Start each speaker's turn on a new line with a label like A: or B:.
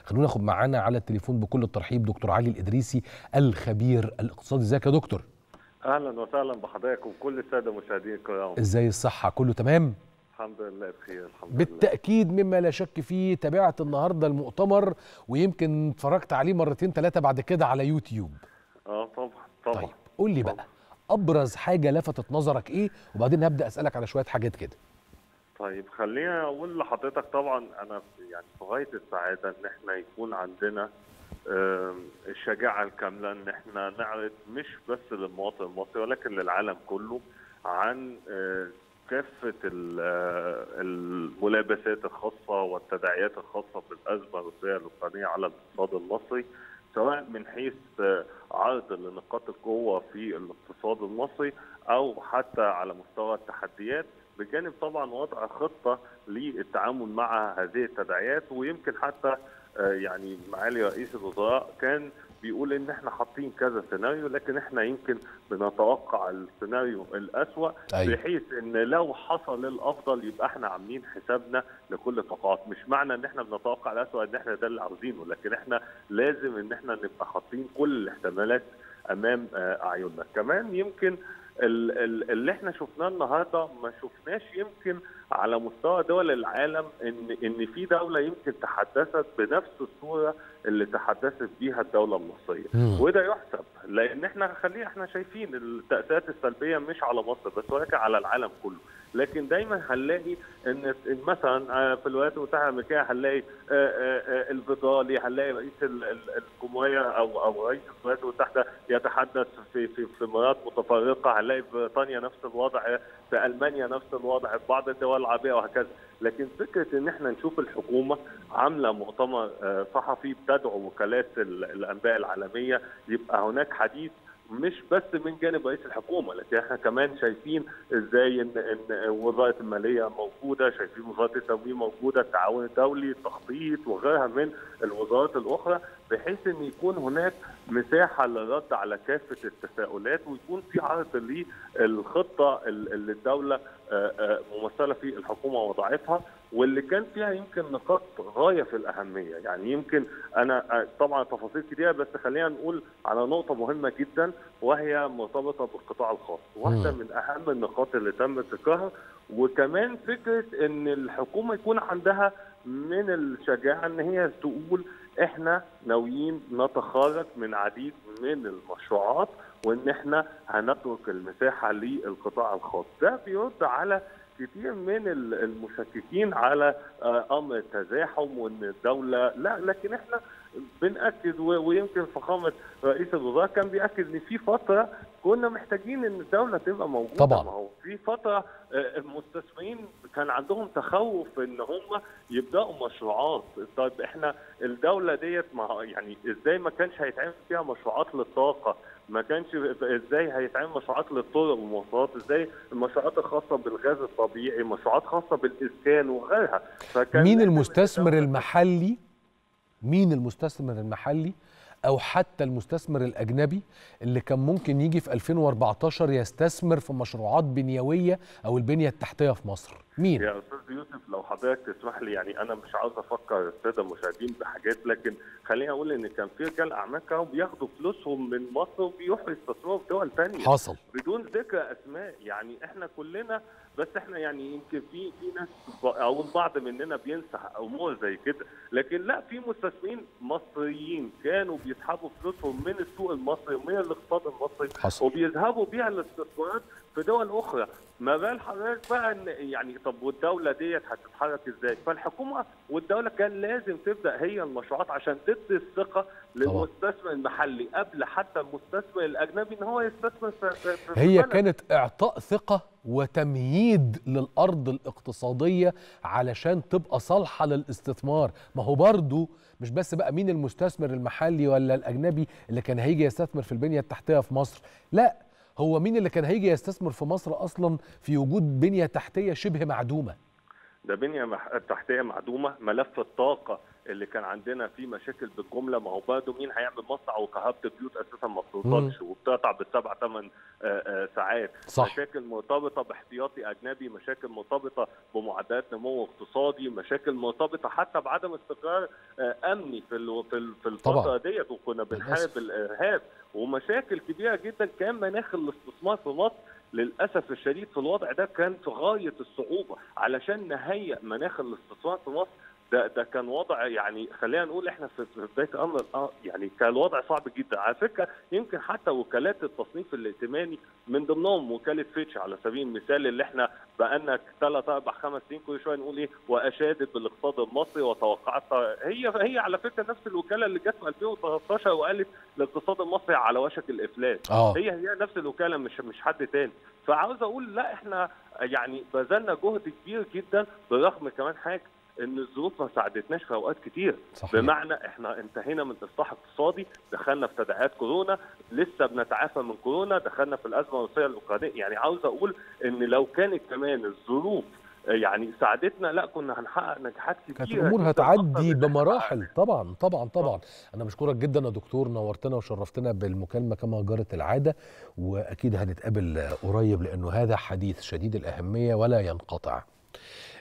A: خلونا ناخد معانا على التليفون بكل الترحيب دكتور علي الادريسي الخبير الاقتصادي ازيك يا دكتور
B: اهلا وسهلا بحضرتك وكل الساده المشاهدين الكرام
A: ازاي الصحه كله تمام
B: الحمد لله بخير الحمد لله
A: بالتاكيد مما لا شك فيه تابعت النهارده المؤتمر ويمكن اتفرجت عليه مرتين ثلاثه بعد كده على يوتيوب
B: اه طبعا طبعا
A: طيب قول لي بقى ابرز حاجه لفتت نظرك ايه وبعدين هبدا اسالك على شويه حاجات كده
B: طيب خليني اقول لحضرتك طبعا انا يعني في غايه السعاده ان احنا يكون عندنا آم، الشجاعه الكامله ان احنا نعرض مش بس للمواطن المصري ولكن للعالم كله عن آه، كافه ال- آه، الملابسات الخاصه والتداعيات الخاصه بالازمه الروسيه الاوكرانيه على الاقتصاد المصري سواء من حيث آه، عرض لنقاط القوه في الاقتصاد المصري او حتى على مستوى التحديات بجانب طبعا وضع خطه للتعامل مع هذه التداعيات ويمكن حتى آه، يعني معالي رئيس الوزراء كان بيقول ان احنا حاطين كذا سيناريو لكن احنا يمكن بنتوقع السيناريو الاسوأ
A: أيوة.
B: بحيث ان لو حصل الافضل يبقى احنا عاملين حسابنا لكل التوقعات مش معنى ان احنا بنتوقع الاسوأ ان احنا ده اللي عاوزينه لكن احنا لازم ان احنا نبقى حاطين كل الاحتمالات امام آه، اعيننا كمان يمكن ال- ال- اللي احنا شفناه النهارده ما شفناش يمكن على مستوى دول العالم ان ان في دوله يمكن تحدثت بنفس الصوره اللي تحدثت بيها الدوله المصريه
A: مم.
B: وده يحسب لان احنا خلينا احنا شايفين التاثيرات السلبيه مش على مصر بس ولكن على العالم كله لكن دايما هنلاقي ان إن مثلا آه، في الولايات المتحده الامريكيه هنلاقي آه، آه، آه، الفيضالي هنلاقي رئيس ال- ال- الجمهوريه او او رئيس الولايات المتحده يتحدث في في في مرات متفرقه هنلاقي في بريطانيا نفس الوضع في المانيا نفس الوضع في بعض الدول العربيه وهكذا لكن فكره ان احنا نشوف الحكومه عامله مؤتمر آه، صحفي بتدعو وكالات ال- الانباء العالميه يبقى هناك حديث مش بس من جانب رئيس الحكومه لكن احنا كمان شايفين ازاي ان ان وزاره الماليه موجوده شايفين وزاره التموين موجوده التعاون الدولي التخطيط وغيرها من الوزارات الاخرى بحيث ان يكون هناك مساحه للرد على كافه التساؤلات ويكون في عرض للخطه اللي الدوله آه، آه، ممثله في الحكومه وضعتها واللي كان فيها يمكن نقاط غايه في الاهميه يعني يمكن انا آه، طبعا تفاصيل كتيره بس خلينا نقول على نقطه مهمه جدا وهي مرتبطه بالقطاع الخاص واحده
A: مم.
B: من اهم النقاط اللي تم ذكرها وكمان فكره ان الحكومه يكون عندها من الشجاعه ان هي تقول احنا ناويين نتخرج من عديد من المشروعات وان احنا هنترك المساحه للقطاع الخاص ده بيرد على كتير من ال- المشككين على آه، امر التزاحم وان الدوله لا لكن احنا بناكد و- ويمكن فخامه رئيس الوزراء كان بياكد ان في فتره كنا محتاجين ان الدوله تبقى موجوده
A: طبعاً.
B: ما هو في فتره آه، المستثمرين كان عندهم تخوف ان هم يبداوا مشروعات طيب احنا الدوله ديت ما هو- يعني ازاي ما كانش هيتعمل فيها مشروعات للطاقه ما كانش ازاي هيتعمل مشروعات للطرق والمواصلات ازاي المشروعات الخاصه بالغاز الطبيعي مشروعات خاصه بالاسكان وغيرها فكان
A: مين
B: لازم
A: المستثمر
B: الدولة-
A: المحلي مين المستثمر المحلي او حتى المستثمر الاجنبي اللي كان ممكن يجي في 2014 يستثمر في مشروعات بنيويه او البنيه التحتيه في مصر مين
B: يا استاذ يوسف لو حضرتك تسمح لي يعني انا مش عاوز افكر الساده المشاهدين بحاجات لكن خليني اقول ان كان في رجال اعمال كانوا بياخدوا فلوسهم من مصر وبيروحوا يستثمروا في دول ثانيه
A: حصل
B: بدون ذكر اسماء يعني احنا كلنا بس احنا يعني يمكن في في ناس ب- او البعض مننا بينسى امور زي كده لكن لا في مستثمرين مصريين كانوا بيسحبوا فلوسهم من السوق المصري ومن الاقتصاد المصري
A: حصل.
B: وبيذهبوا بيها الاستثمارات في دول اخرى ما بال حضرتك بقى ان يعني طب والدوله ديت هتتحرك ازاي فالحكومه والدوله كان لازم تبدا هي المشروعات عشان تدي الثقه للمستثمر المحلي قبل حتى المستثمر الاجنبي ان هو يستثمر في, في, في
A: هي
B: البلد.
A: كانت اعطاء ثقه وتمهيد للارض الاقتصاديه علشان تبقى صالحه للاستثمار ما هو برضو مش بس بقى مين المستثمر المحلي ولا الاجنبي اللي كان هيجي يستثمر في البنيه التحتيه في مصر لا هو مين اللي كان هيجي يستثمر في مصر اصلا في وجود بنيه تحتيه شبه معدومه
B: ده بنيه مح- تحتيه معدومه ملف الطاقه اللي كان عندنا فيه مشاكل بالجمله ما هو برضه مين هيعمل مصنع وكهرباء البيوت اساسا ما بتوصلش وبتقطع بالسبع ثمان ساعات
A: صح.
B: مشاكل مرتبطه باحتياطي اجنبي مشاكل مرتبطه بمعدلات نمو اقتصادي مشاكل مرتبطه حتى بعدم استقرار آه، امني في ال- في ال- في الفتره
A: طبعاً.
B: ديت وكنا بنحارب
A: للأسف.
B: الارهاب ومشاكل كبيره جدا كان مناخ الاستثمار في مصر للاسف الشديد في الوضع ده كان في غايه الصعوبه علشان نهيئ مناخ الاستثمار في مصر ده ده كان وضع يعني خلينا نقول احنا في في بدايه الامر اه يعني كان الوضع صعب جدا على فكره يمكن حتى وكالات التصنيف الائتماني من ضمنهم وكاله فيتش على سبيل المثال اللي احنا بقالنا ثلاث اربع خمس سنين كل شويه نقول ايه واشادت بالاقتصاد المصري وتوقعت هي هي على فكره نفس الوكاله اللي جت في 2013 وقالت الاقتصاد المصري على وشك الافلاس
A: اه
B: هي هي نفس الوكاله مش مش حد تاني فعاوز اقول لا احنا يعني بذلنا جهد كبير جدا برغم كمان حاجه ان الظروف ما ساعدتناش في اوقات كتير
A: صحيح
B: بمعنى احنا انتهينا من اصلاح اقتصادي دخلنا في تداعيات كورونا لسه بنتعافى من كورونا دخلنا في الازمه الروسيه الاوكرانيه يعني عاوز اقول ان لو كانت كمان الظروف يعني ساعدتنا لا كنا هنحقق نجاحات كبيره
A: كانت الامور
B: جداً
A: هتعدي
B: أكتر من اللي
A: بمراحل طبعا طبعا طبعا انا بشكرك جدا يا دكتور نورتنا وشرفتنا بالمكالمه كما جرت العاده واكيد هنتقابل قريب لانه هذا حديث شديد الاهميه ولا ينقطع